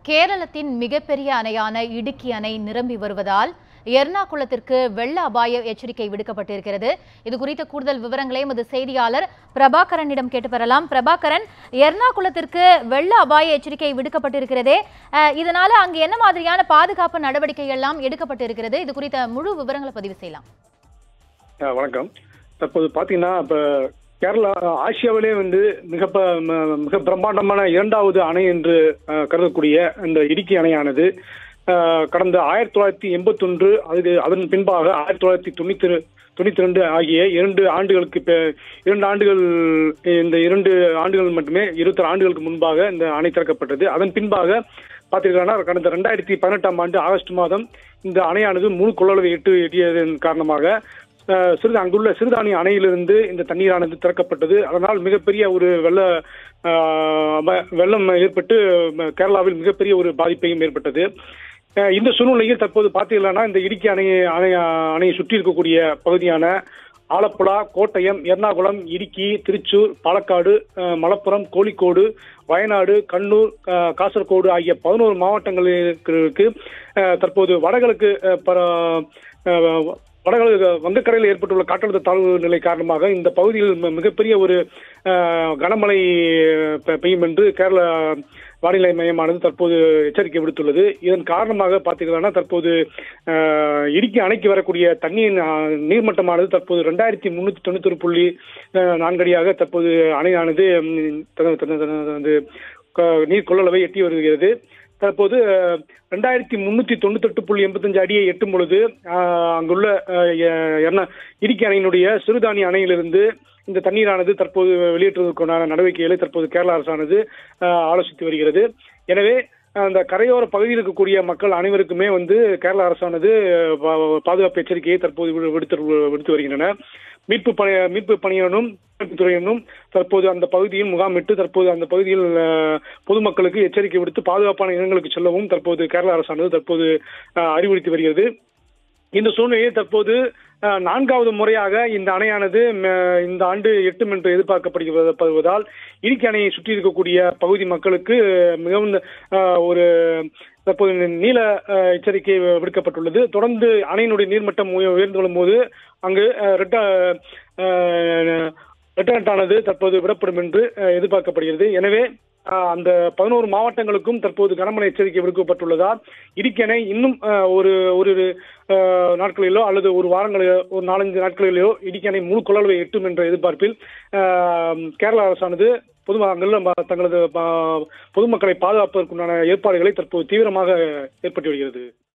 கேரளத்தின் மிகப்பெரிய அணையான இடுக்கி அணை நிரம்பி வருவதால் எர்ணாகுளத்திற்கு வெள்ள அபாய எச்சரிக்கை விடுக்கப்பட்டிருக்கிறது இது குறித்த கூடுதல் விவரங்களை எமது செய்தியாளர் பிரபாகரனிடம் கேட்டு பெறலாம் பிரபாகரன் எர்ணாகுளத்திற்கு வெள்ள அபாய எச்சரிக்கை விடுக்கப்பட்டிருக்கிறதே அஹ், இதனால அங்கு என்ன மாதிரியான பாதுகாப்பு நடவடிக்கை எல்லாம் எடுக்கப்பட்டிருக்கிறது இது குறித்த முழு விவரங்களை பதிவு செய்யலாம் ஆ, வணக்கம் தற்போது பார்த்தீங்கன்னா இப்போ கேரளா ஆசியாவிலே வந்து மிக ப- ம- மிக பிரம்மாண்டமான இரண்டாவது அணை என்று ஆ, கருதக்கூடிய இந்த இடுக்கி அணையானது ஆ, கடந்த ஆயிரத்தி தொள்ளாயிரத்தி எண்பத்தொன்று அதுக்கு அதன் பின்பாக ஆயிரத்தி தொள்ளாயிரத்தி தொண்ணூத்தி தொண்ணூத்தி ரெண்டு ஆகிய இரண்டு ஆண்டுகளுக்கு பே- இரண்டு ஆண்டுகள் இந்த இரண்டு ஆண்டுகள் மட்டுமே இருபத்தி ஆண்டுகளுக்கு முன்பாக இந்த அணை திறக்கப்பட்டது அதன் பின்பாக பார்த்தீங்கன்னா கடந்த ரெண்டாயிரத்தி பதினெட்டாம் ஆண்டு ஆகஸ்ட் மாதம் இந்த அணையானது முழு கொள்ளளவை எட்டு எட்டியதன் காரணமாக அஹ், சிறு அங்குள்ள சிறுதானிய அணையிலிருந்து இந்த தண்ணீரானது திறக்கப்பட்டது அதனால் மிகப்பெரிய ஒரு வெள்ள அஹ், ம- வெள்ளம் ஏற்பட்டு ம- கேரளாவில் மிகப்பெரிய ஒரு பாதிப்பையும் ஏற்பட்டது அஹ், இந்த சூழ்நிலையில் தற்போது பார்த்தீங்கன்னா இந்த இடுக்கி அணையை அணை அணையை சுற்றி இருக்கக்கூடிய பகுதியான ஆலப்புழா கோட்டயம் எர்ணாகுளம் இடுக்கி திருச்சூர் பாலக்காடு அஹ், மலப்புரம் கோழிக்கோடு வயநாடு கண்ணூர் அஹ், காசர்கோடு ஆகிய பதினோரு மாவட்டங்களுக்கு அஹ், தற்போது வடகிழக்கு அஹ், பர- அஹ், வடகிழக்கு வங்கக்கரையில் ஏற்பட்டுள்ள காற்றழுத்த தாழ்வு நிலை காரணமாக இந்த பகுதியில் மி- மிகப்பெரிய ஒரு அஹ், கனமழை பெ- பெய்யும் என்று கேரள வானிலை மையமானது தற்போது எச்சரிக்கை விடுத்துள்ளது இதன் காரணமாக பார்த்தீங்கன்னா தற்போது அஹ், இடுக்கி அணைக்கு வரக்கூடிய தண்ணீரின் அஹ், நீர்மட்டமானது தற்போது ரெண்டாயிரத்தி முன்னூத்தி தொண்ணூத்தி ஒரு புள்ளி அஹ், நான்கடியாக தற்போது அணையானது ம், தன- தன- தன- தனது க- நீர் கொள்ளளவை எட்டி வருகிறது தற்போது ரெண்டாயிரத்தி முன்னூத்தி தொண்ணூத்தெட்டு புள்ளி எண்பத்தஞ்சு அடியை எட்டும் பொழுது அஹ், அங்குள்ள அஹ், எ- எர்ண- இடுக்கி அணையினுடைய சிறுதானிய அணையிலிருந்து இந்த தண்ணீரானது தற்போது வெளியேற்றுவதற்கான நடவடிக்கைகளை தற்போது கேரள அரசானது அஹ், ஆலோசித்து வருகிறது எனவே அந்த கரையோர பகுதியில் இருக்கக்கூடிய மக்கள் அனைவருக்குமே வந்து கேரள அரசானது பா- பாதுகாப்பு எச்சரிக்கையை தற்போது விடு- விடுத்து விடுத்து வருகின்றன மீட்பு பணி மீட்பு பணியினரும் துறையினரும் தற்போது அந்த பகுதியில் முகாமிட்டு தற்போது அந்த பகுதியில் அஹ், பொதுமக்களுக்கு எச்சரிக்கை விடுத்து பாதுகாப்பான இடங்களுக்கு செல்லவும் தற்போது கேரள அரசானது தற்போது அஹ், அறிவுறுத்தி வருகிறது இந்த சூழ்நிலையை தற்போது அஹ், நான்காவது முறையாக இந்த அணையானது ம, இந்த ஆண்டு எட்டும் என்று எதிர்பார்க்கப்படுவதால் இடுக்கி அணையை சுற்றி இருக்கக்கூடிய பகுதி மக்களுக்கு மிகவும் அஹ், ஒரு தற்போது நீல அஹ், எச்சரிக்கை விடுக்கப்பட்டுள்ளது தொடர்ந்து அணையினுடைய நீர்மட்டம் உய- உயர்ந்து வரும்போது அங்கு அஹ், ரெட்ட அஹ், ரெட் அலர்ட் ஆனது தற்போது விடப்படும் என்று அஹ், எதிர்பார்க்கப்படுகிறது எனவே அஹ், அந்த பதினோரு மாவட்டங்களுக்கும் தற்போது கனமழை எச்சரிக்கை விடுக்கப்பட்டுள்ளதால் இடுக்கணை இன்னும் அஹ், ஒரு ஒரு அஹ், நாட்களிலோ அல்லது ஒரு வாரங்களிலோ ஒரு நாலஞ்சு நாட்களிலோ இடுக்கணை முழு கொள்ளளவை எட்டும் என்ற எதிர்பார்ப்பில் அஹ், கேரள அரசானது பொது அங்குள்ள ம- தங்களது ப- பொதுமக்களை பாதுகாப்பதற்குண்டான ஏற்பாடுகளை தற்போது தீவிரமாக ஏற்பட்டு வருகிறது